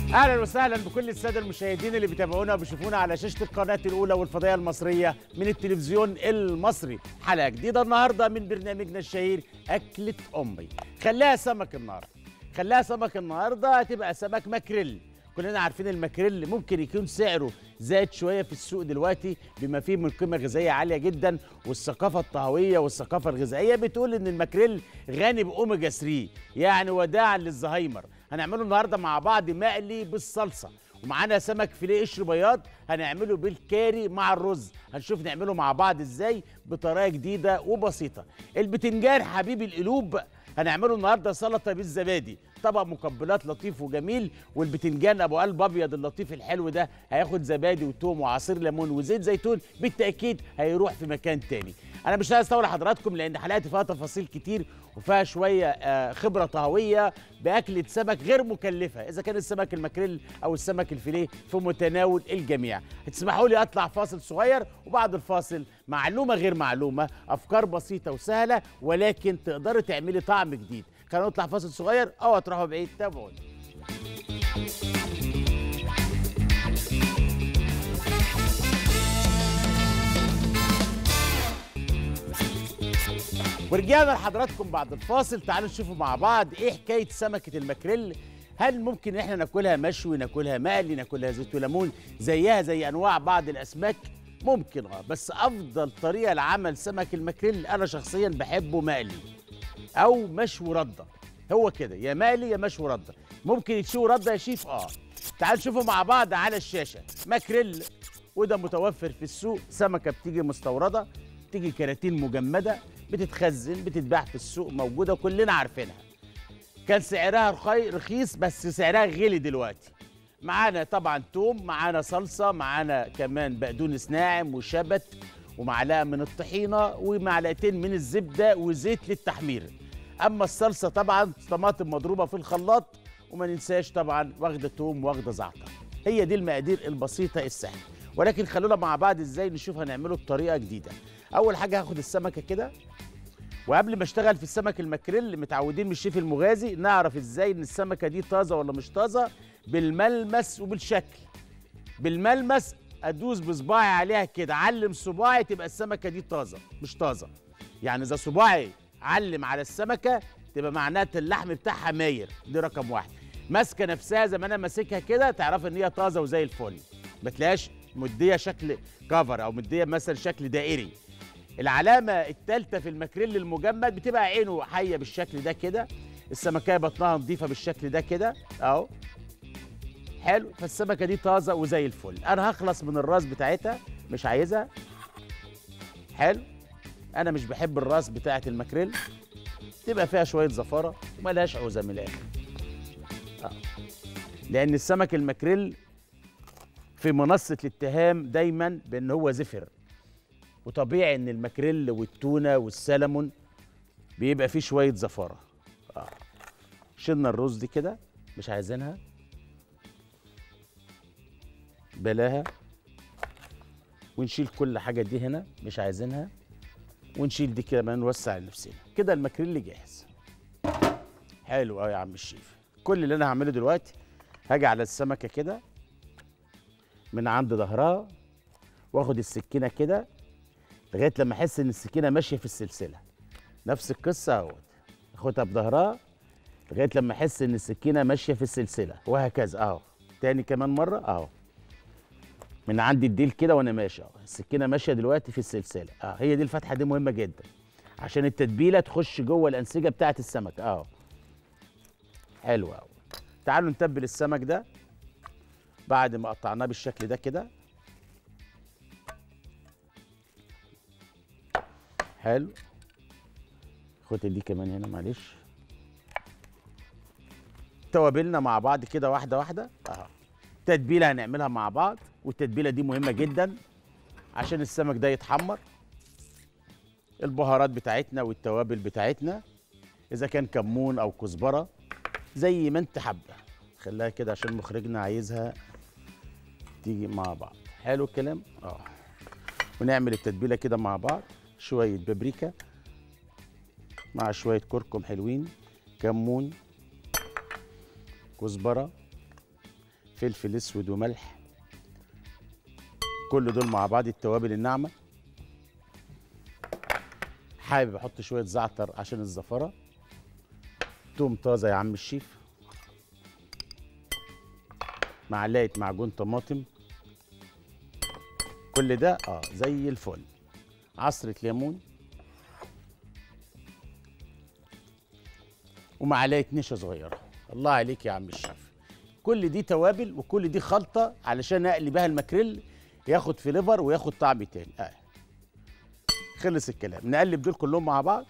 اهلا وسهلا بكل الساده المشاهدين اللي بيتابعونا وبيشوفونا على شاشه القناه الاولى والفضائيه المصريه من التلفزيون المصري حلقه جديده النهارده من برنامجنا الشهير اكله امي خليها سمك النهارده خليها سمك النهارده هتبقى سمك ماكريل كلنا عارفين الماكريل ممكن يكون سعره زاد شويه في السوق دلوقتي بما فيه من قيمه غذائيه عاليه جدا والثقافه الطهويه والثقافه الغذائيه بتقول ان الماكريل غني باوميجا 3 يعني وداعا للزهايمر هنعمله النهارده مع بعض مقلي بالصلصه ومعانا سمك فيليه قشر بياض هنعمله بالكاري مع الرز هنشوف نعمله مع بعض ازاي بطريقه جديده وبسيطه البتنجان حبيب القلوب هنعمله النهارده سلطه بالزبادي طبق مقبلات لطيف وجميل والبتنجان ابو قلب ابيض اللطيف الحلو ده هياخد زبادي وتوم وعصير ليمون وزيت زيتون بالتاكيد هيروح في مكان تاني انا مش عايز اطول حضراتكم لان حلقتي فيها تفاصيل كتير وفيها شويه آه، خبره طهويه باكله سمك غير مكلفه اذا كان السمك الماكريل او السمك الفيليه في متناول الجميع هتسمحوا لي اطلع فاصل صغير وبعد الفاصل معلومه غير معلومه افكار بسيطه وسهله ولكن تقدري تعملي طعم جديد خلينا نطلع فاصل صغير او هتروحوا بعيد تابعوني ورجعنا لحضراتكم بعد الفاصل تعالوا نشوفوا مع بعض ايه حكايه سمكه الماكريل هل ممكن احنا ناكلها مشوي ناكلها مقلي ناكلها زيت وليمون زيها زي انواع بعض الاسماك ممكن اه بس افضل طريقه لعمل سمك الماكريل انا شخصيا بحبه مقلي او مشوي رده هو كده يا مقلي يا مشوي رده ممكن يتشوي رده يا شيف اه تعالوا نشوفوا مع بعض على الشاشه ماكريل وده متوفر في السوق سمكه بتيجي مستورده بتيجي كراتين مجمده بتتخزن بتتباع في السوق موجوده كلنا عارفينها كان سعرها رخي رخيص بس سعرها غلي دلوقتي معانا طبعا توم معانا صلصه معانا كمان بقدونس ناعم وشبت ومعلقه من الطحينه ومعلقتين من الزبده وزيت للتحمير اما الصلصه طبعا طماطم مضروبه في الخلاط وما ننساش طبعا واخده توم واخده زعتر هي دي المقادير البسيطه السهله ولكن خلونا مع بعض ازاي نشوف هنعمله بطريقه جديده اول حاجه هاخد السمكه كده وقبل ما اشتغل في السمك الماكريل متعودين من الشيف المغازي نعرف ازاي ان السمكه دي طازه ولا مش طازه بالملمس وبالشكل بالملمس ادوس بصباعي عليها كده علم صباعي تبقى السمكه دي طازه مش طازه يعني اذا صباعي علم على السمكه تبقى معناها اللحم بتاعها مايل دي رقم واحد ماسكه نفسها زي ما انا ماسكها كده تعرف ان هي طازه وزي الفل ما تلاقيهاش مديه شكل كفر او مديه مثلا شكل دائري العلامه الثالثه في الماكريل المجمد بتبقى عينه حيه بالشكل ده كده السمكيه بطنها نظيفه بالشكل ده كده اهو حلو فالسمكه دي طازه وزي الفل انا هخلص من الراس بتاعتها مش عايزها حلو انا مش بحب الراس بتاعه الماكريل تبقى فيها شويه زفاره وملهاش عوزه من الاخر آه. لان السمك الماكريل في منصه الاتهام دايما بان هو زفر وطبيعي ان الماكريل والتونه والسلمون بيبقى فيه شويه زفاره اه شلنا الرز دي كده مش عايزينها بلاها ونشيل كل حاجه دي هنا مش عايزينها ونشيل دي كده نوسع لنفسنا كده الماكريل جاهز حلو قوي يا عم الشيف كل اللي انا هعمله دلوقتي هاجي على السمكه كده من عند ظهرها واخد السكينه كده لغايه لما احس ان السكينه ماشيه في السلسله نفس القصه اهوت اخدها بظهرها لغايه لما احس ان السكينه ماشيه في السلسله وهكذا اهو تاني كمان مره اهو من عند الديل كده وانا ماشي اهو السكينه ماشيه دلوقتي في السلسله اه هي دي الفتحه دي مهمه جدا عشان التتبيله تخش جوه الانسجه بتاعه السمك اهو حلو قوي تعالوا نتبل السمك ده بعد ما قطعناه بالشكل ده كده حلو خد دي كمان هنا معلش توابلنا مع بعض كده واحده واحده اهو تتبيله هنعملها مع بعض والتتبيله دي مهمه جدا عشان السمك ده يتحمر البهارات بتاعتنا والتوابل بتاعتنا اذا كان كمون او كزبره زي ما انت حابه خليها كده عشان مخرجنا عايزها تيجي مع بعض حلو الكلام اه ونعمل التتبيله كده مع بعض شويه بابريكا مع شويه كركم حلوين كمون كزبره فلفل اسود وملح كل دول مع بعض التوابل الناعمه حابب احط شويه زعتر عشان الزفره توم طازه يا عم الشيف معلقه معجون طماطم كل ده اه زي الفل عصره ليمون ومعلقه نشا صغيره الله عليك يا عم الشيف كل دي توابل وكل دي خلطه علشان اقلي بها الماكريل ياخد فليفر وياخد طعم تاني آه. خلص الكلام نقلب دول كلهم مع بعض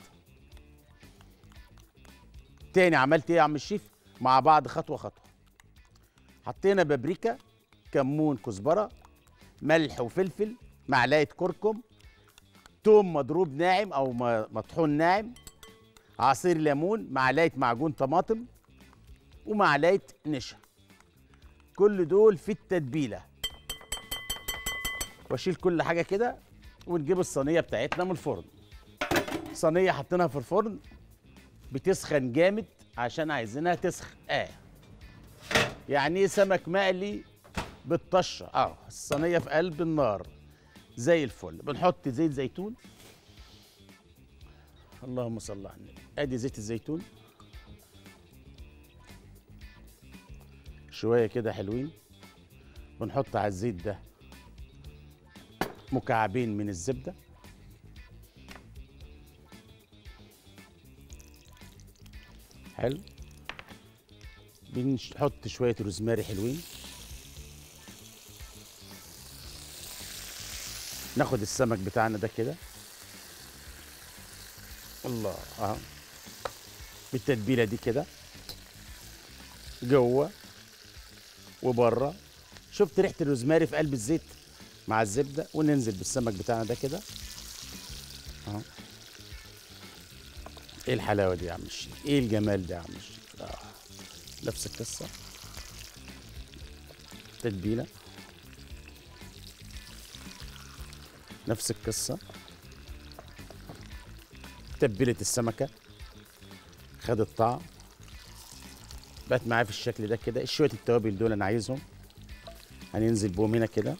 تاني عملت ايه يا عم الشيف مع بعض خطوه خطوه حطينا بابريكا كمون كزبره ملح وفلفل معلقه كركم توم مضروب ناعم او م- مطحون ناعم عصير ليمون معلقه معجون طماطم ومعلقه نشا كل دول في التتبيله واشيل كل حاجه كده ونجيب الصينيه بتاعتنا من الفرن صينيه حطيناها في الفرن بتسخن جامد عشان عايزينها تسخن اه يعني ايه سمك مقلي بالطشه اه الصينيه في قلب النار زي الفل بنحط زيت زيتون اللهم صل على النبي ادي زيت الزيتون شويه كده حلوين بنحط على الزيت ده مكعبين من الزبده حلو بنحط شويه روزماري حلوين ناخد السمك بتاعنا ده كده الله اه بالتتبيله دي كده جوه وبره شفت ريحه الروزماري في قلب الزيت مع الزبده وننزل بالسمك بتاعنا ده كده اه ايه الحلاوه دي يا عم الشيف ايه الجمال ده يا عم الشيف آه. نفس القصه تتبيله نفس القصه تتبيله السمكه خدت طعم بقت معايا في الشكل ده كده شويه التوابل دول انا عايزهم هننزل بهم هنا كده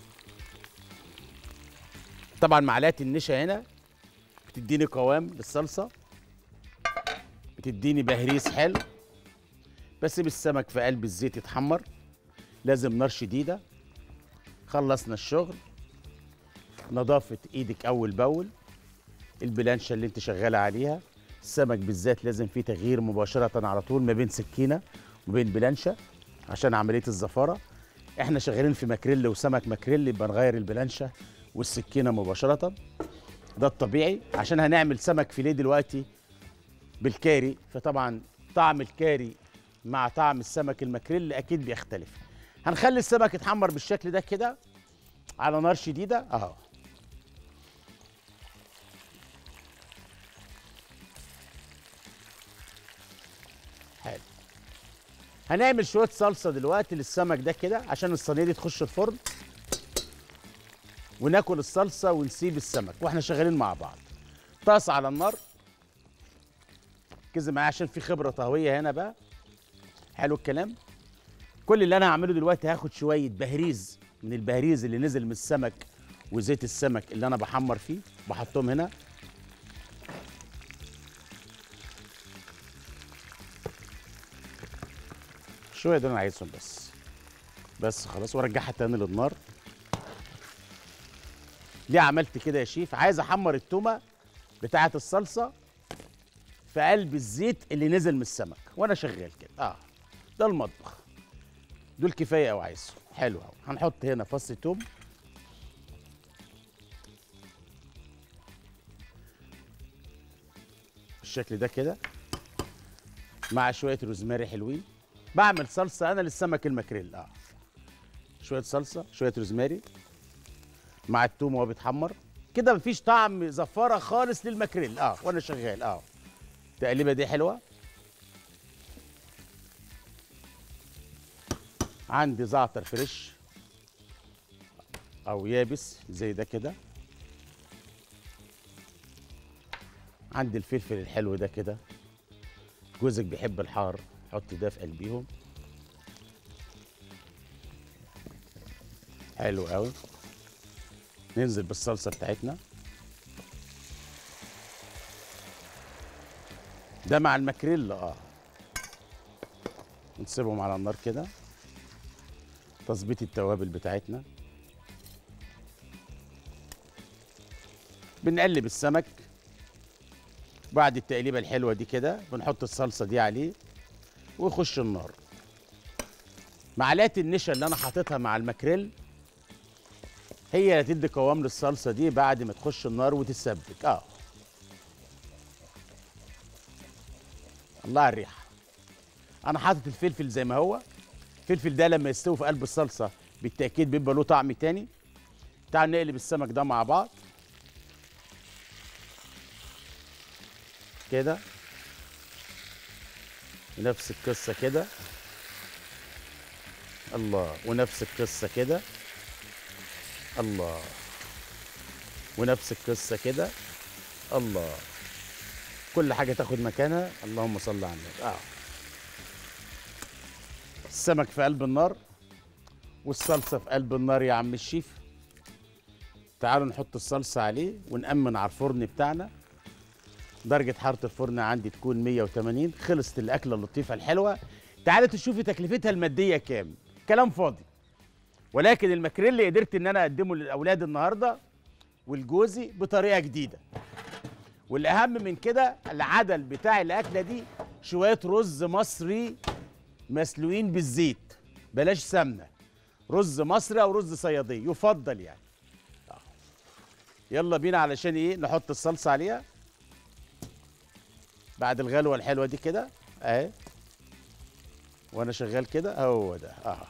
طبعا معلقه النشا هنا بتديني قوام للصلصه بتديني بهريس حلو بسيب السمك في قلب الزيت يتحمر لازم نار شديده خلصنا الشغل نظافه ايدك اول باول البلانشه اللي انت شغاله عليها السمك بالذات لازم فيه تغيير مباشره على طول ما بين سكينه وبين بلانشه عشان عمليه الزفاره احنا شغالين في ماكريل وسمك ماكريل يبقى نغير البلانشه والسكينه مباشره ده الطبيعي عشان هنعمل سمك فيليه دلوقتي بالكاري فطبعا طعم الكاري مع طعم السمك الماكريل اكيد بيختلف هنخلي السمك يتحمر بالشكل ده كده على نار شديده اهو حلو هنعمل شويه صلصه دلوقتي للسمك ده كده عشان الصينيه دي تخش الفرن وناكل الصلصه ونسيب السمك واحنا شغالين مع بعض طاسه على النار ركزي معايا عشان في خبره طهويه هنا بقى حلو الكلام كل اللي انا هعمله دلوقتي هاخد شويه بهريز من البهريز اللي نزل من السمك وزيت السمك اللي انا بحمر فيه بحطهم هنا شويه دول انا عايزهم بس بس خلاص وارجعها تاني للنار ليه عملت كده يا شيف عايز احمر التومه بتاعه الصلصه في قلب الزيت اللي نزل من السمك وانا شغال كده اه ده المطبخ دول كفايه قوي عايزهم حلو قوي هنحط هنا فص توم بالشكل ده كده مع شويه روزماري حلوين بعمل صلصه انا للسمك الماكريل اه شويه صلصه شويه روزماري مع التوم وهو بيتحمر كده مفيش طعم زفاره خالص للماكريل اه وانا شغال اه التقليبه دي حلوه عندي زعتر فريش او يابس زي ده كده عندي الفلفل الحلو ده كده جوزك بيحب الحار حط ده في قلبيهم حلو قوي ننزل بالصلصه بتاعتنا ده مع الماكريل اه نسيبهم على النار كده تظبيط التوابل بتاعتنا بنقلب السمك بعد التقليبه الحلوه دي كده بنحط الصلصه دي عليه ويخش النار معلقه النشا اللي انا حاططها مع الماكريل هي اللي تدي قوام للصلصه دي بعد ما تخش النار وتتسبك اه الله على الريحه انا حاطط الفلفل زي ما هو الفلفل ده لما يستوي في قلب الصلصه بالتاكيد بيبقى له طعم تاني تعال نقلب السمك ده مع بعض كده ونفس القصه كده الله ونفس القصه كده الله ونفس القصه كده الله كل حاجه تاخد مكانها اللهم صل على النبي اه السمك في قلب النار والصلصه في قلب النار يا عم الشيف تعالوا نحط الصلصه عليه ونأمن على الفرن بتاعنا درجة حرارة الفرن عندي تكون 180 خلصت الأكلة اللطيفة الحلوة تعالوا تشوفي تكلفتها المادية كام كلام فاضي ولكن الماكريل قدرت ان انا اقدمه للاولاد النهارده والجوزي بطريقه جديده والاهم من كده العدل بتاع الاكله دي شويه رز مصري مسلوقين بالزيت بلاش سمنه رز مصري او رز صياديه يفضل يعني آه. يلا بينا علشان ايه نحط الصلصه عليها بعد الغلوه الحلوه دي كده اهي وانا شغال كده هو ده اه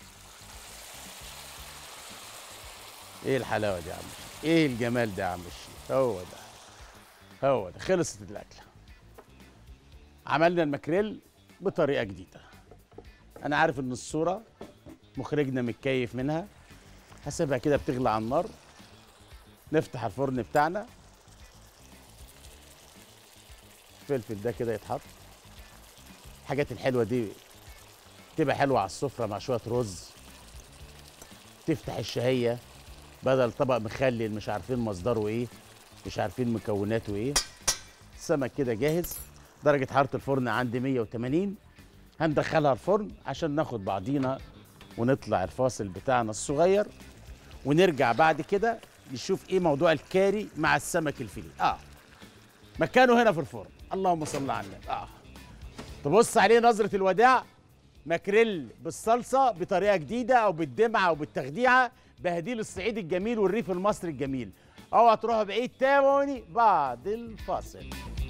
ايه الحلاوه دي يا عم الشيخ؟ ايه الجمال ده يا عم الشيخ هو ده هو ده خلصت الاكله عملنا الماكريل بطريقه جديده انا عارف ان الصوره مخرجنا متكيف منها هسيبها كده بتغلى على النار نفتح الفرن بتاعنا الفلفل ده كده يتحط الحاجات الحلوه دي تبقى حلوه على السفره مع شويه رز تفتح الشهيه بدل طبق مخلل مش عارفين مصدره ايه مش عارفين مكوناته ايه السمك كده جاهز درجة حرارة الفرن عندي 180 هندخلها الفرن عشان ناخد بعضينا ونطلع الفاصل بتاعنا الصغير ونرجع بعد كده نشوف ايه موضوع الكاري مع السمك الفيليه اه مكانه هنا في الفرن اللهم صل على النبي اه تبص عليه نظرة الوداع ماكريل بالصلصة بطريقة جديدة أو بالدمعة أو بالتخديعة بهديل الصعيد الجميل والريف المصري الجميل اوعى تروحوا بعيد تابعوني بعد الفاصل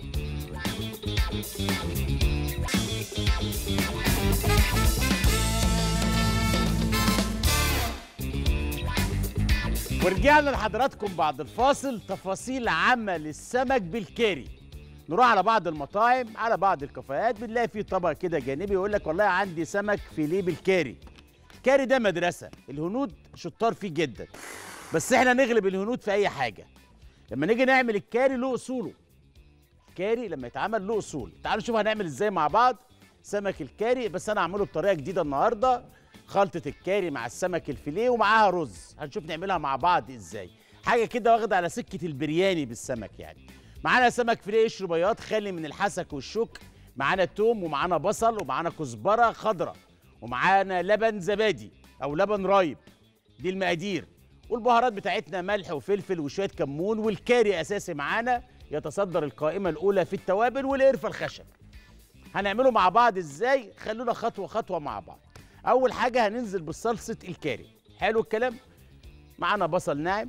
ورجعنا لحضراتكم بعد الفاصل تفاصيل عمل السمك بالكاري نروح على بعض المطاعم على بعض الكافيهات بنلاقي فيه طبق كده جانبي يقول لك والله عندي سمك فيليه بالكاري الكاري ده مدرسه الهنود شطار فيه جدا بس احنا نغلب الهنود في اي حاجه لما نيجي نعمل الكاري له اصوله الكاري لما يتعمل له اصول تعالوا نشوف هنعمل ازاي مع بعض سمك الكاري بس انا هعمله بطريقه جديده النهارده خلطه الكاري مع السمك الفيليه ومعاها رز هنشوف نعملها مع بعض ازاي حاجه كده واخده على سكه البرياني بالسمك يعني معانا سمك فيليه قشر بياض خالي من الحسك والشوك معانا توم ومعانا بصل ومعانا كزبره خضراء ومعانا لبن زبادي او لبن رايب دي المقادير والبهارات بتاعتنا ملح وفلفل وشويه كمون والكاري اساسي معانا يتصدر القائمه الاولى في التوابل والقرفه الخشب هنعمله مع بعض ازاي خلونا خطوه خطوه مع بعض اول حاجه هننزل بصلصه الكاري حلو الكلام معانا بصل ناعم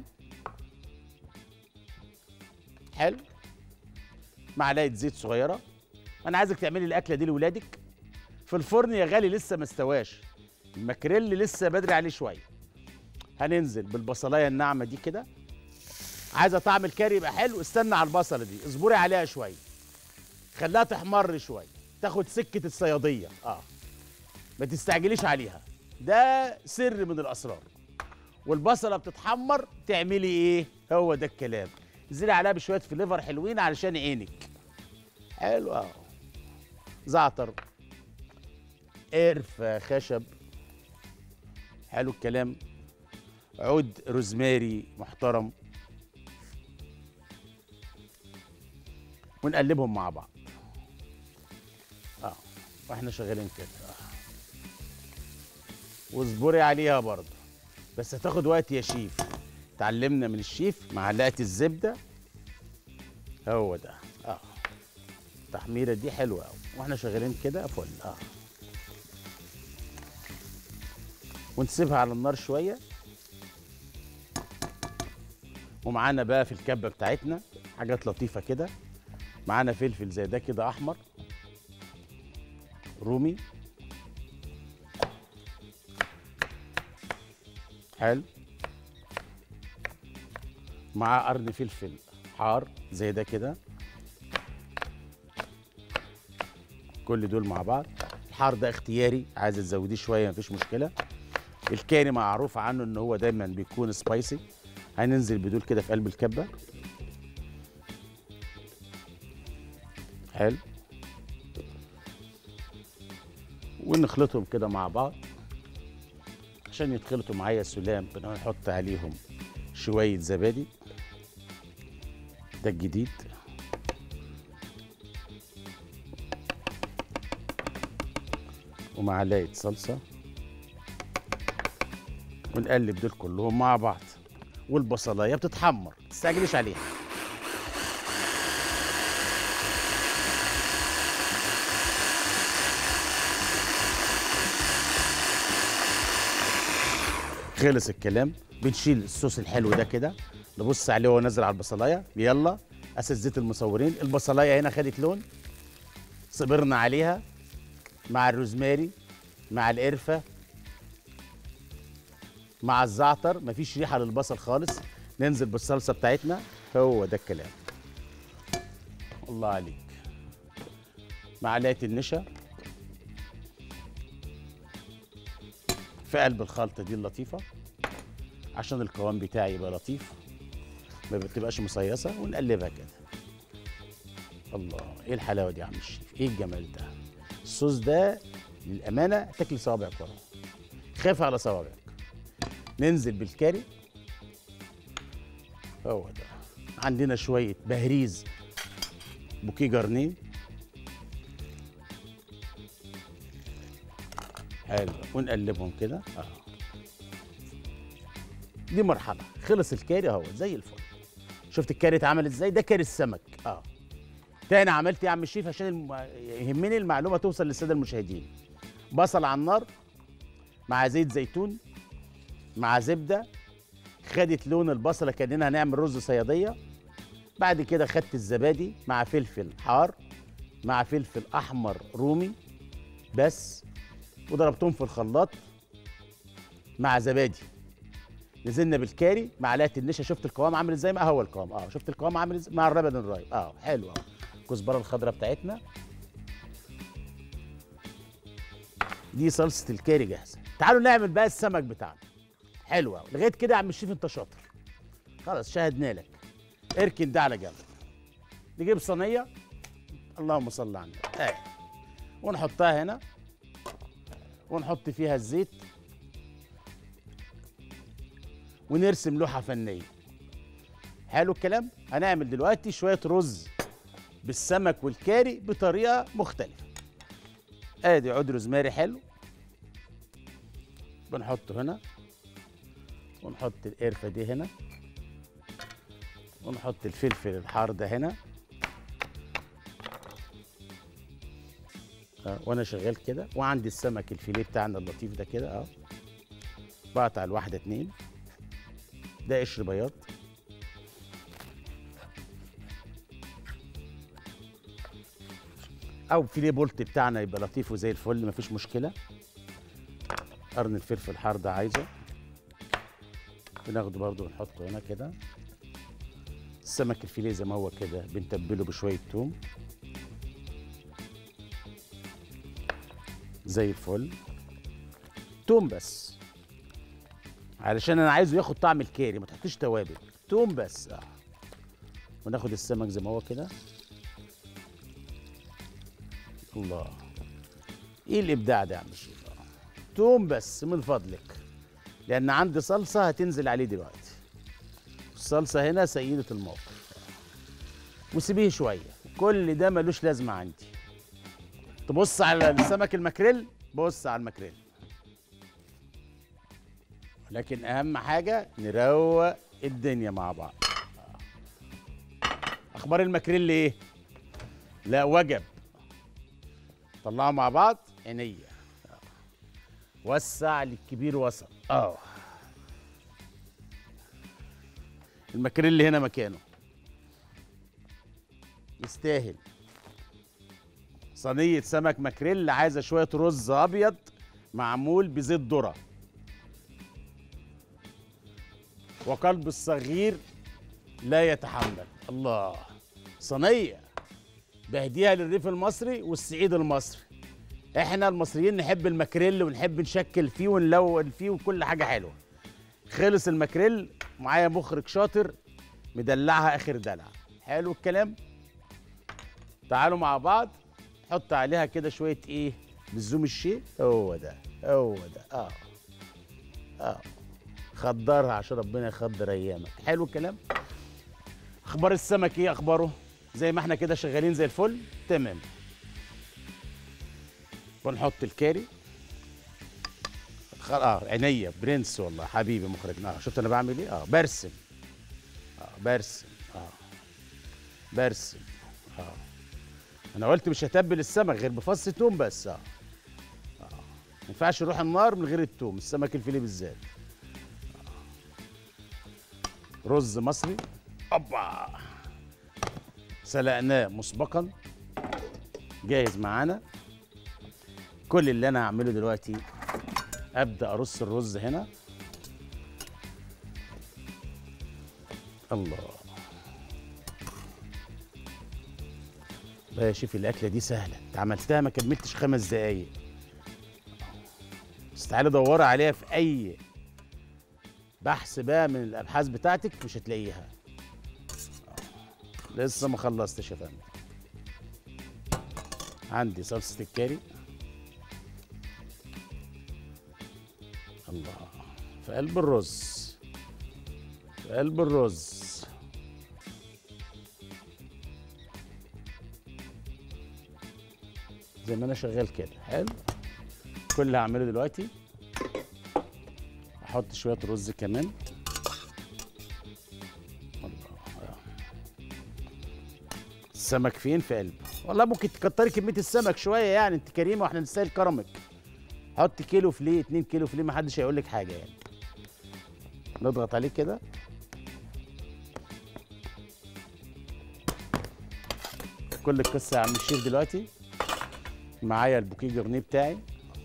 حلو معلقه زيت صغيره انا عايزك تعملي الاكله دي لاولادك في الفرن يا غالي لسه ما استواش الماكريل لسه بدري عليه شويه هننزل بالبصلايه الناعمه دي كده عايزه طعم الكاري يبقى حلو استنى على البصله دي اصبري عليها شويه خليها تحمر شويه تاخد سكه الصياديه اه ما تستعجليش عليها ده سر من الاسرار والبصله بتتحمر تعملي ايه هو ده الكلام انزلي عليها بشويه فليفر حلوين علشان عينك حلو اه زعتر قرفة خشب حلو الكلام عود روزماري محترم ونقلبهم مع بعض اه واحنا شغالين كده آه. واصبري عليها برضه بس هتاخد وقت يا شيف اتعلمنا من الشيف معلقه الزبده هو ده اه التحميره دي حلوه قوي واحنا شغالين كده فل اه ونسيبها على النار شويه ومعانا بقى في الكبه بتاعتنا حاجات لطيفه كده معانا فلفل زي ده كده احمر رومي حلو مع قرن فلفل حار زي ده كده كل دول مع بعض الحار ده اختياري عايزه تزوديه شويه مفيش مشكله الكاري معروف عنه ان هو دايما بيكون سبايسي هننزل بدول كده في قلب الكبه حلو ونخلطهم كده مع بعض عشان يتخلطوا معايا سلام بنحط عليهم شويه زبادي ده الجديد ومعلقه صلصه ونقلب دول كلهم مع بعض والبصلايه بتتحمر ما تستعجليش عليها خلص الكلام بنشيل الصوص الحلو ده كده نبص عليه وهو نازل على البصلايه يلا اساتذه المصورين البصلايه هنا خدت لون صبرنا عليها مع الروزماري مع القرفه مع الزعتر مفيش ريحه للبصل خالص ننزل بالصلصه بتاعتنا هو ده الكلام الله عليك معلقه النشا في قلب الخلطه دي اللطيفه عشان القوام بتاعي يبقى لطيف ما بتبقاش مصيصه ونقلبها كده الله ايه الحلاوه دي يا عم الشيف ايه الجمال ده الصوص ده للامانه تاكل صوابعك وراه خاف على صوابعك ننزل بالكاري هو ده عندنا شويه بهريز بوكيه جرنيه حلو ونقلبهم كده اه دي مرحله خلص الكاري اهو زي الفل شفت الكاري اتعمل ازاي ده كاري السمك اه تاني عملت ايه يا عم الشيف عشان الم... يهمني المعلومه توصل للساده المشاهدين بصل على النار مع زيت زيتون مع زبده خدت لون البصله كاننا هنعمل رز صياديه بعد كده خدت الزبادي مع فلفل حار مع فلفل احمر رومي بس وضربتهم في الخلاط مع زبادي نزلنا بالكاري معلقه النشا شفت القوام عامل ازاي ما هو القوام اه شفت القوام عامل ازاي مع الربن الرايب اه حلو اه الكزبره الخضراء بتاعتنا دي صلصه الكاري جاهزه تعالوا نعمل بقى السمك بتاعنا حلو قوي لغايه كده يا عم الشيف انت شاطر خلاص شاهدنا لك اركن ده على جنب نجيب صينيه اللهم صل على النبي اهي ونحطها هنا ونحط فيها الزيت ونرسم لوحه فنيه حلو الكلام هنعمل دلوقتي شويه رز بالسمك والكاري بطريقه مختلفه ادي عود روزماري حلو بنحطه هنا ونحط القرفه دي هنا ونحط الفلفل الحار ده هنا آه، وانا شغال كده وعندي السمك الفيليه بتاعنا اللطيف ده كده اه بقطع الواحده اتنين ده قشر بياض او فيليه بولت بتاعنا يبقى لطيف وزي الفل مفيش مشكله قرن الفلفل الحار ده عايزه بناخده برضو ونحطه هنا كده السمك الفيليه زي ما هو كده بنتبله بشويه توم زي الفل توم بس علشان انا عايزه ياخد طعم الكاري ما تحطيش توابل توم بس اه وناخد السمك زي ما هو كده الله ايه الابداع ده يا عم الشيخ آه. توم بس من فضلك لان عندي صلصه هتنزل عليه دلوقتي الصلصه هنا سيده الموقف وسيبيه شويه كل ده ملوش لازمه عندي تبص على السمك الماكريل بص على الماكريل لكن اهم حاجه نروق الدنيا مع بعض اخبار الماكريل ايه لا وجب طلعوا مع بعض عينيا وسع للكبير وسط اه الماكريل هنا مكانه يستاهل صينية سمك ماكريل عايزة شوية رز أبيض معمول بزيت ذرة وقلب الصغير لا يتحمل الله صينية بهديها للريف المصري والصعيد المصري احنا المصريين نحب الماكريل ونحب نشكل فيه ونلون فيه وكل حاجة حلوة خلص الماكريل معايا مخرج شاطر مدلعها اخر دلع حلو الكلام تعالوا مع بعض حط عليها كده شويه ايه بالزوم الشيء هو ده هو ده اه اه خدرها عشان ربنا يخدر ايامك حلو الكلام اخبار السمك ايه اخباره زي ما احنا كده شغالين زي الفل تمام ونحط الكاري خل... اه عينيا برنس والله حبيبي مخرجنا اه شفت انا بعمل ايه اه برسم اه برسم اه برسم اه انا قلت مش هتبل السمك غير بفص توم بس اه اه ما ينفعش يروح النار من غير التوم السمك الفيليه بالذات آه. رز مصري اوبا سلقناه مسبقا جاهز معانا كل اللي انا هعمله دلوقتي ابدا ارص الرز هنا الله لا يا شيف الاكله دي سهله انت عملتها ما كملتش خمس دقايق بس تعالي دوري عليها في اي بحث بقى من الابحاث بتاعتك مش هتلاقيها لسه ما خلصتش يا فندم عندي صلصه الكاري الله في قلب الرز في قلب الرز زي ما انا شغال كده حلو كل اللي هعمله دلوقتي احط شويه رز كمان الله السمك فين في قلبه والله ممكن تكتري كميه السمك شويه يعني انت كريمه واحنا نستاهل كرمك حط كيلو فليه 2 كيلو فليه ما حدش هيقول لك حاجه يعني نضغط عليه كده كل القصه يا عم الشيف دلوقتي معايا البوكيه جرنيه بتاعي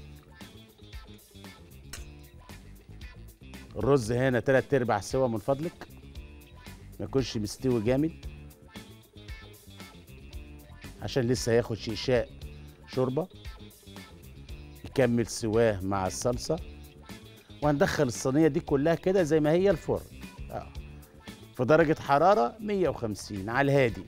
الرز هنا تلات ارباع سوا من فضلك ما يكونش مستوي جامد عشان لسه هياخد شقشاق شوربه يكمل سواه مع الصلصه وهندخل الصينيه دي كلها كده زي ما هي الفرن اه في درجه حراره 150 على الهادي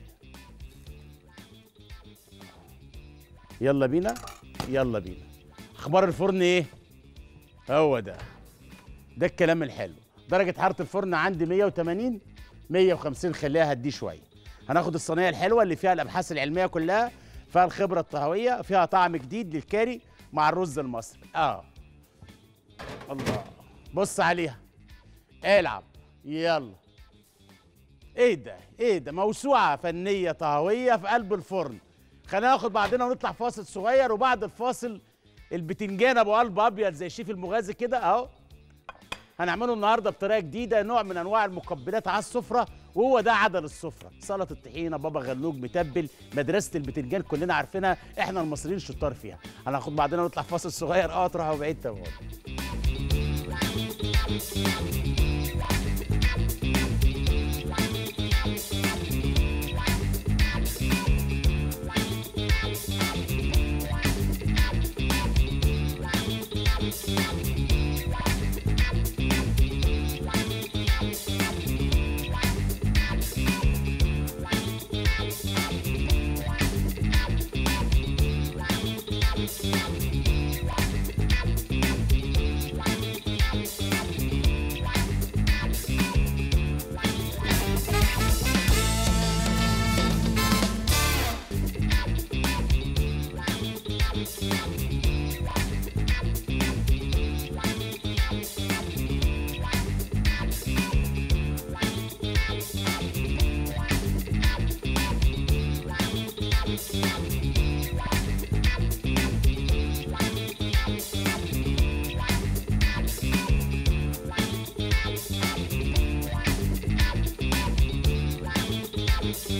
يلا بينا يلا بينا اخبار الفرن ايه هو ده ده الكلام الحلو درجه حراره الفرن عندي 180 150 خليها هديه شويه هناخد الصينيه الحلوه اللي فيها الابحاث العلميه كلها فيها الخبره الطهويه فيها طعم جديد للكاري مع الرز المصري اه الله بص عليها العب يلا ايه ده ايه ده موسوعه فنيه طهويه في قلب الفرن خلينا ناخد بعضنا ونطلع فاصل صغير وبعد الفاصل البتنجان ابو قلب ابيض زي الشيف المغازي كده اهو هنعمله النهارده بطريقه جديده نوع من انواع المقبلات على السفره وهو ده عدل السفره سلطه الطحينه بابا غنوج متبل مدرسه البتنجان كلنا عارفينها احنا المصريين شطار فيها هناخد بعضنا ونطلع فاصل صغير اه تروحوا بعيد تمام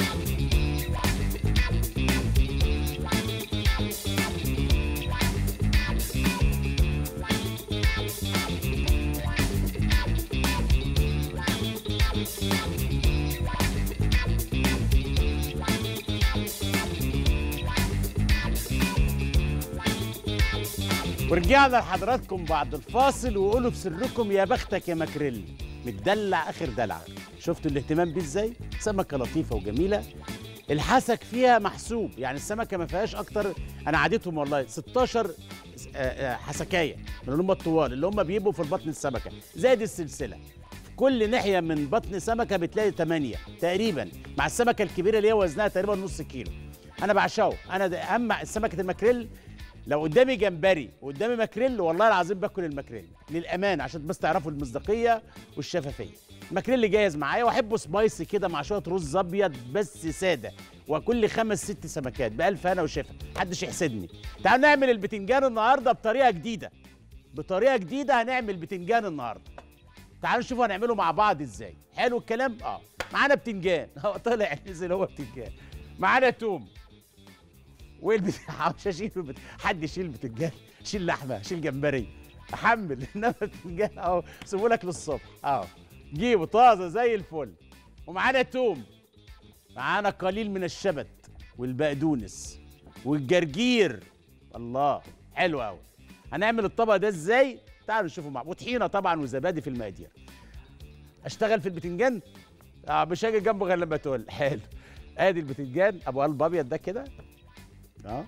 ورجعنا لحضراتكم بعد الفاصل وقولوا بسركم يا بختك يا ماكريل متدلع اخر دلع شفتوا الاهتمام بيه ازاي سمكه لطيفه وجميله الحسك فيها محسوب يعني السمكه ما فيهاش اكتر انا عديتهم والله 16 آه، آه، حسكايه من اللي هم الطوال اللي هم بيبقوا في بطن السمكه زائد السلسله في كل ناحيه من بطن سمكه بتلاقي 8 تقريبا مع السمكه الكبيره اللي هي وزنها تقريبا نص كيلو انا بعشقه انا ده اهم سمكه الماكريل لو قدامي جمبري وقدامي ماكريل والله العظيم باكل الماكريل للامانه عشان بس تعرفوا المصداقيه والشفافيه الماكريل جاهز معايا واحبه سبايسي كده مع شويه رز ابيض بس ساده وكل خمس ست سمكات بألف هنا وشفا محدش يحسدني تعالوا نعمل البتنجان النهارده بطريقه جديده بطريقه جديده هنعمل بتنجان النهارده تعالوا نشوف هنعمله مع بعض ازاي حلو الكلام اه معانا بتنجان هو طلع نزل هو بتنجان معانا توم والبتاع مش هشيل البت... حد يشيل بتنجان شيل لحمه شيل جمبري احمل انما بتنجان اهو سيبه لك للصبح اهو جيبه طازه زي الفل ومعانا توم معانا قليل من الشبت والبقدونس والجرجير الله حلو قوي هنعمل الطبق ده ازاي تعالوا نشوفوا مع وطحينه طبعا وزبادي في المقادير اشتغل في البتنجان اه مش هاجي جنبه غير لما تقول حلو ادي البتنجان ابو قلب ابيض ده كده اه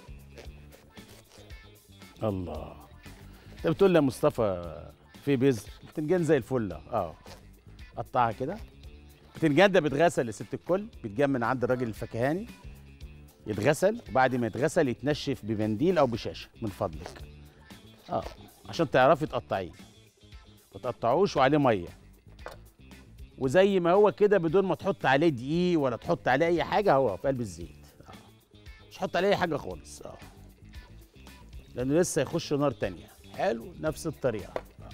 الله انت بتقول لي يا مصطفى في بذر بتنجان زي الفل اه قطعها كده البتنجان ده بيتغسل يا ست الكل بيتجاب من عند الراجل الفكهاني يتغسل وبعد ما يتغسل يتنشف بمنديل او بشاشه من فضلك اه عشان تعرفي تقطعيه ما تقطعوش وعليه ميه وزي ما هو كده بدون ما تحط عليه دقيق ولا تحط عليه اي حاجه هو في قلب الزيت آه. مش هحط عليه اي حاجه خالص اه لانه لسه يخش نار تانية حلو نفس الطريقه آه.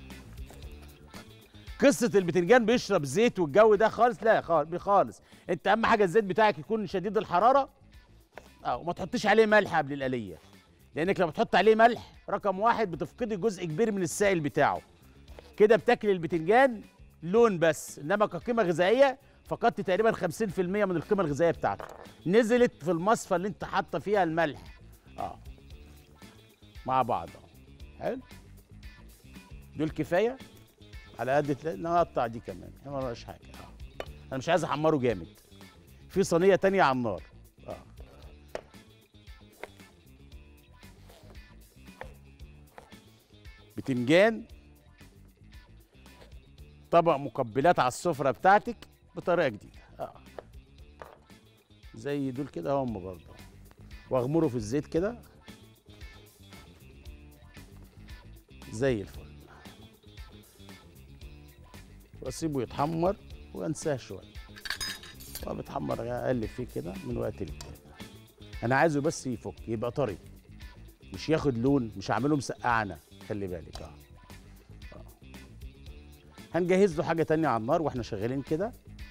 قصه البتنجان بيشرب زيت والجو ده خالص لا خالص خالص انت اهم حاجه الزيت بتاعك يكون شديد الحراره اه وما تحطش عليه ملح قبل القليه لانك لما تحط عليه ملح رقم واحد بتفقدي جزء كبير من السائل بتاعه كده بتاكل البتنجان لون بس انما كقيمه غذائيه فقدت تقريبا 50% من القيمه الغذائيه بتاعته نزلت في المصفى اللي انت حاطه فيها الملح اه مع بعض اه حلو دول كفايه على قد تلا- نقطع دي كمان ما وراش حاجه اه انا مش عايز احمره جامد في صينيه تانية على النار اه بتنجان طبق مقبلات على السفرة بتاعتك بطريقة جديدة اه زي دول كده هم برضه واغمره في الزيت كده زي الفل واسيبه يتحمر وانساه شويه وهو بيتحمر اقلب فيه كده من وقت للتاني انا عايزه بس يفك يبقى طري مش ياخد لون مش هعمله مسقعنا خلي بالك اه آه. هنجهز له حاجه تانية على النار واحنا شغالين كده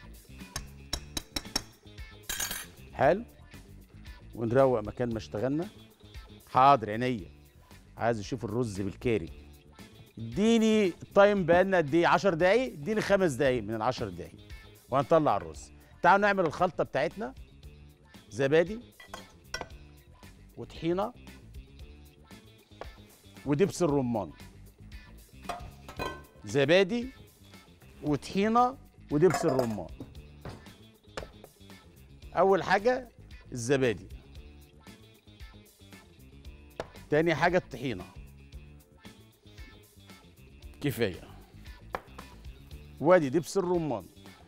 حلو ونروق مكان ما اشتغلنا حاضر عينيا عايز اشوف الرز بالكاري اديني التايم بقالنا قد ايه 10 دقايق اديني خمس دقايق من ال 10 دقايق وهنطلع الرز تعالوا نعمل الخلطه بتاعتنا زبادي وطحينه ودبس الرمان زبادي وطحينه ودبس الرمان اول حاجه الزبادي تاني حاجه الطحينه كفايه وادي دبس الرمان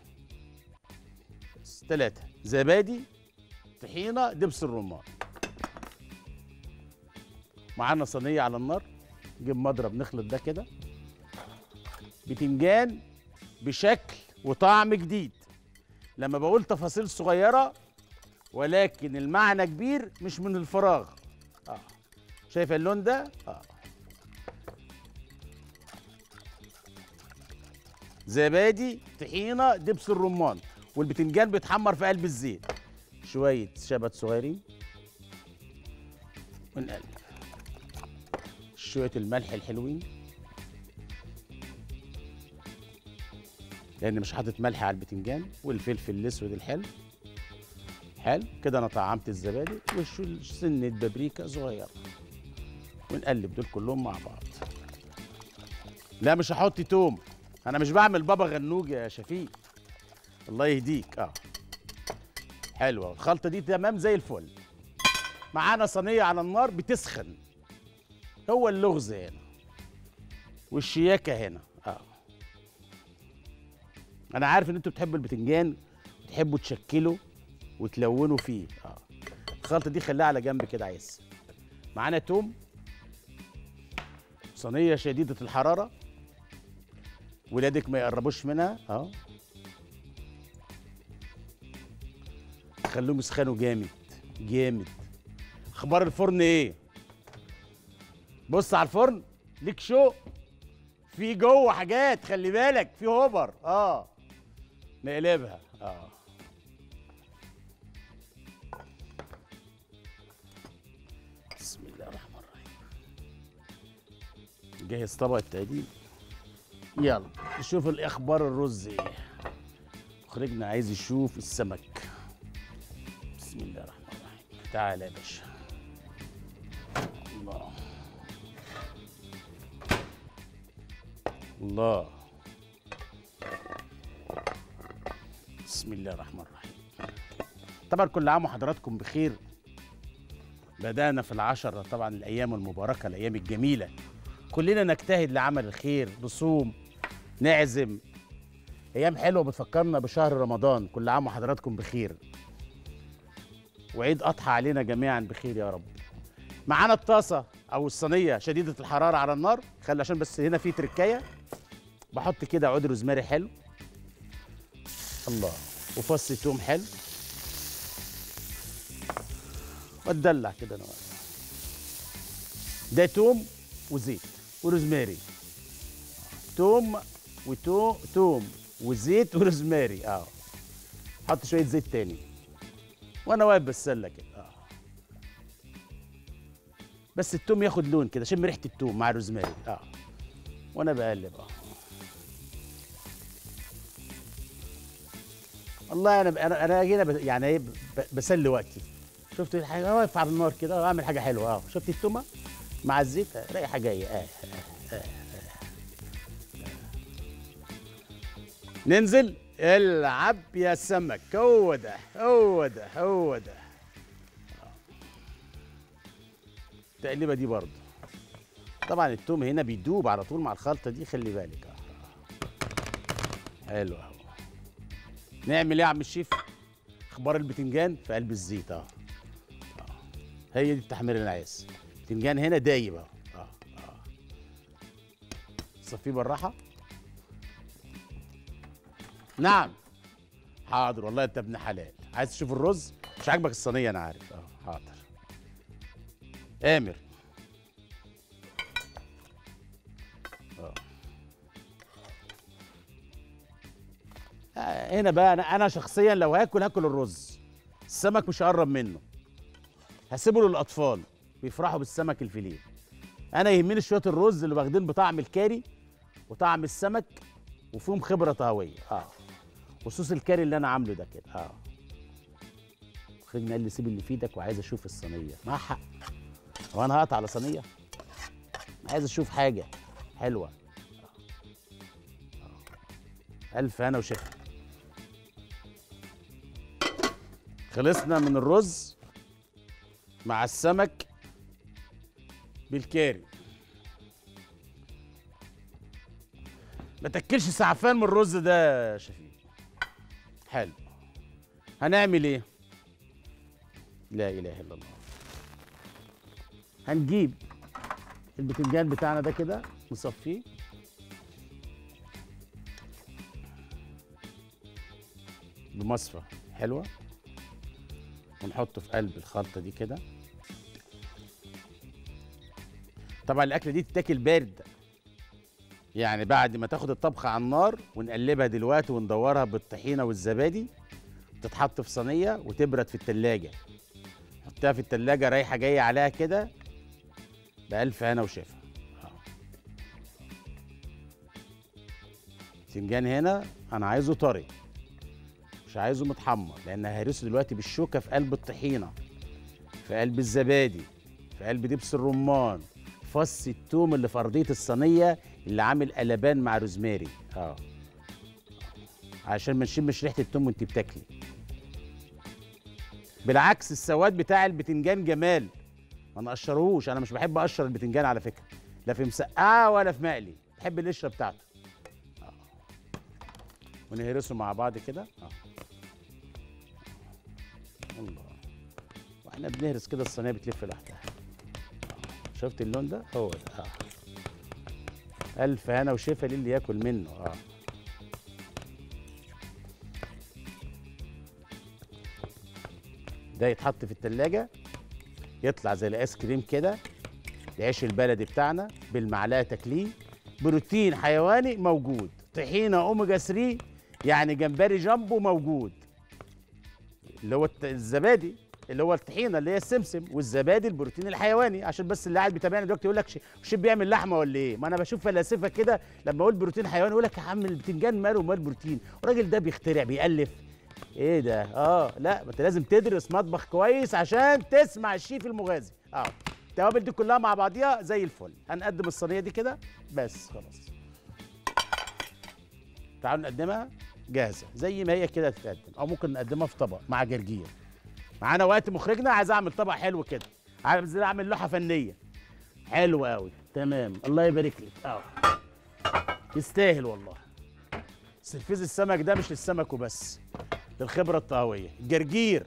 بس ثلاثه زبادي طحينه دبس الرمان معانا صينيه على النار نجيب مضرب نخلط ده كده بتنجان بشكل وطعم جديد لما بقول تفاصيل صغيره ولكن المعنى كبير مش من الفراغ اه شايف اللون ده اه زبادي طحينه دبس الرمان والبتنجان بيتحمر في قلب الزيت شويه شبت صغيرين ونقلب شويه الملح الحلوين لان مش حاطط ملح على البتنجان والفلفل الاسود الحلو حلو كده انا طعمت الزبادي وسنه بابريكا صغيره ونقلب دول كلهم مع بعض لا مش هحط توم انا مش بعمل بابا غنوج يا شفيق الله يهديك اه حلوه الخلطه دي تمام زي الفل معانا صينيه على النار بتسخن هو اللغز هنا والشياكه هنا اه انا عارف ان انتوا بتحبوا البتنجان بتحبوا تشكلوا وتلونوا فيه اه الخلطه دي خليها على جنب كده عايز معانا توم صينيه شديده الحراره ولادك ما يقربوش منها اه خلوهم يسخنوا جامد جامد اخبار الفرن ايه بص على الفرن ليك شوق في جوه حاجات خلي بالك في هوبر اه نقلبها اه بسم الله الرحمن الرحيم جهز طبق التقديم يلا نشوف الاخبار الرز ايه مخرجنا عايز يشوف السمك بسم الله الرحمن الرحيم تعالى يا باشا الله الله بسم الله الرحمن الرحيم طبعا كل عام وحضراتكم بخير بدأنا في العشرة طبعا الأيام المباركة الأيام الجميلة كلنا نجتهد لعمل الخير نصوم نعزم أيام حلوة بتفكرنا بشهر رمضان كل عام وحضراتكم بخير وعيد أضحى علينا جميعا بخير يا رب معانا الطاسة أو الصينية شديدة الحرارة على النار خلي عشان بس هنا في تركاية بحط كده عود روزماري حلو الله وفص توم حلو واتدلع كده انا ده توم وزيت وروزماري توم وتو توم وزيت وروزماري اه حط شويه زيت تاني وانا واقف بتسلى كده اه بس التوم ياخد لون كده شم ريحه التوم مع الروزماري اه وانا بقلب اه والله انا انا انا هنا ب- يعني ايه ب- بسلي وقتي شفت الحاجه أنا واقف على النار كده واعمل حاجه حلوه اه شفت التومه مع الزيت آه، رايحه جايه آه. آه. آه. آه. ننزل العب يا سمك هو ده هو ده هو ده التقليبه دي برضه طبعا التوم هنا بيدوب على طول مع الخلطه دي خلي بالك اه حلو اهو نعمل ايه يا عم الشيف اخبار البتنجان في قلب الزيت اه آه. هي دي التحمير اللي انا عايزها البتنجان هنا دايب اهو اه اه صفيه بالراحه نعم حاضر والله انت ابن حلال عايز تشوف الرز مش عاجبك الصينيه انا عارف اه حاضر امر اه آه، هنا بقى انا انا شخصيا لو هاكل هاكل الرز السمك مش هقرب منه هسيبه للاطفال بيفرحوا بالسمك الفيليه انا يهمني شويه الرز اللي واخدين بطعم الكاري وطعم السمك وفيهم خبره طهويه اه وصوص الكاري اللي انا عامله ده كده اه خرجنا قال لي سيب اللي في ايدك وعايز اشوف الصينيه مع حق هو انا هقطع على صينيه عايز اشوف حاجه حلوه آه. الف هنا وشفا خلصنا من الرز مع السمك بالكاري ما تاكلش سعفان من الرز ده يا شفيق حلو هنعمل ايه لا اله الا الله هنجيب البتنجان بتاعنا ده كده نصفيه بمصفى حلوه ونحطه في قلب الخلطه دي كده طبعا الاكله دي تتاكل بارد يعني بعد ما تاخد الطبخه على النار ونقلبها دلوقتي وندورها بالطحينه والزبادي تتحط في صينيه وتبرد في التلاجة حطها في التلاجة رايحه جايه عليها كده بألف هنا وشفا باذنجان هنا انا عايزه طري مش عايزه متحمر لان هرسه دلوقتي بالشوكه في قلب الطحينه في قلب الزبادي في قلب دبس الرمان فص التوم اللي في ارضيه الصينيه اللي عامل قلبان مع روزماري اه عشان ما نشمش ريحه التوم وانت بتاكلي بالعكس السواد بتاع البتنجان جمال ما نقشرهوش انا مش بحب اقشر البتنجان على فكره لا في مسقعه ولا في مقلي بحب القشره بتاعته آه. ونهرسه مع بعض كده اه الله واحنا بنهرس كده الصينيه بتلف لوحدها آه. شفت اللون ده هو ده اه الف هنا وشفا للي ياكل منه اه ده يتحط في التلاجة يطلع زي الايس كريم كده العيش البلدي بتاعنا بالمعلقه تاكليه بروتين حيواني موجود طحينه اوميجا 3 يعني جمبري جامبو موجود اللي هو الت- الزبادي اللي هو الطحينه اللي هي السمسم والزبادي البروتين الحيواني عشان بس اللي قاعد بيتابعنا دلوقتي يقول لك ش- الشيف بيعمل لحمه ولا ايه؟ ما انا بشوف فلاسفه كده لما اقول بروتين حيواني يقول لك يا عم البتنجان ماله ومال بروتين الراجل ده بيخترع بيألف ايه ده؟ اه لا ما انت لازم تدرس مطبخ كويس عشان تسمع الشيف المغازي اه التوابل دي كلها مع بعضيها زي الفل هنقدم الصينيه دي كده بس خلاص تعالوا نقدمها جاهزه زي ما هي كده تتقدم او ممكن نقدمها في طبق مع جرجير معانا وقت مخرجنا عايز اعمل طبق حلو كده عايز اعمل لوحه فنيه حلو قوي تمام الله يبارك لك اه يستاهل والله سرفيز السمك ده مش للسمك وبس للخبره الطهويه جرجير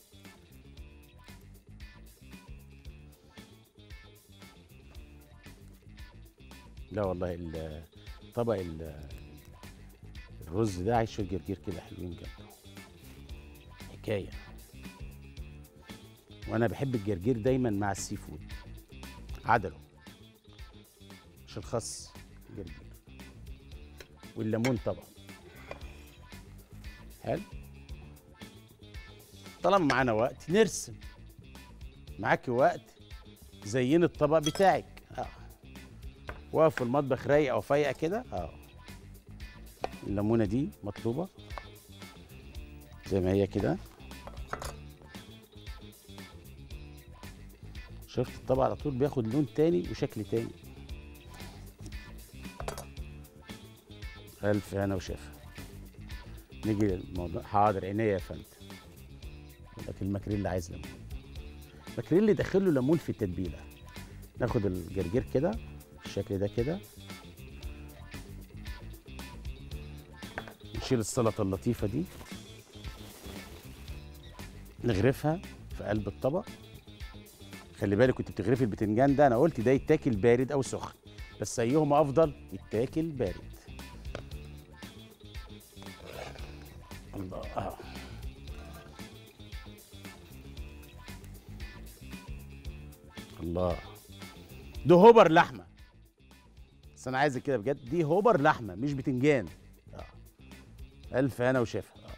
لا والله ال- طبق ال- الرز ده عايز شويه جرجير كده حلوين جنبه حكايه وانا بحب الجرجير دايما مع السي فود عدله مش الخس جرجير والليمون طبعا حلو طالما معانا وقت نرسم معاكي وقت زين الطبق بتاعك اه واقف في المطبخ رايق او فايقه كده اه الليمونه دي مطلوبه زي ما هي كده شفت الطبق على طول بياخد لون تاني وشكل تاني ألف هنا وشفا نيجي للموضوع حاضر عينيا يا فندم يقول لك الماكريل اللي عايز ليمون الماكريل اللي داخل له ليمون في التتبيله ناخد الجرجير كده بالشكل ده كده نشيل السلطه اللطيفه دي نغرفها في قلب الطبق خلي بالك كنت بتغرفي البتنجان ده انا قلت ده يتاكل بارد او سخن بس ايهما افضل يتاكل بارد الله آه. الله ده هوبر لحمه بس انا عايزك كده بجد دي هوبر لحمه مش بتنجان آه. الف هنا وشفا آه.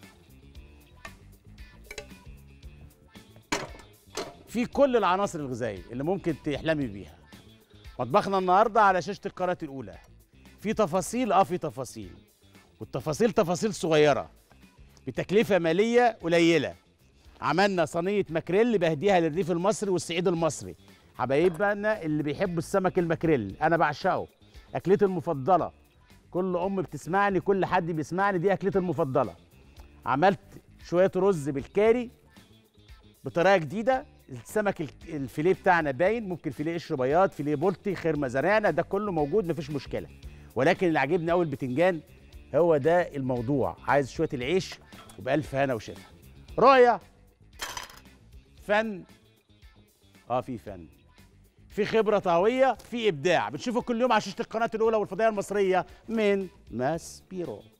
في كل العناصر الغذائيه اللي ممكن تحلمي بيها مطبخنا النهارده على شاشه القناه الاولى في تفاصيل اه في تفاصيل والتفاصيل تفاصيل صغيره بتكلفه ماليه قليله عملنا صينيه ماكريل بهديها للريف المصري والصعيد المصري حبايبنا اللي بيحبوا السمك الماكريل انا بعشقه اكلتي المفضله كل ام بتسمعني كل حد بيسمعني دي اكلتي المفضله عملت شويه رز بالكاري بطريقه جديده السمك الك- الفيليه بتاعنا باين ممكن فيليه قشر بياض فيليه بولتي خير مزارعنا ده كله موجود مفيش مشكله ولكن اللي عاجبني قوي البتنجان هو ده الموضوع عايز شويه العيش وبألف هنا وشفا رؤية فن اه في فن في خبرة طهوية في إبداع بنشوفه كل يوم على شاشة القناة الأولى والفضائية المصرية من ماس بيرو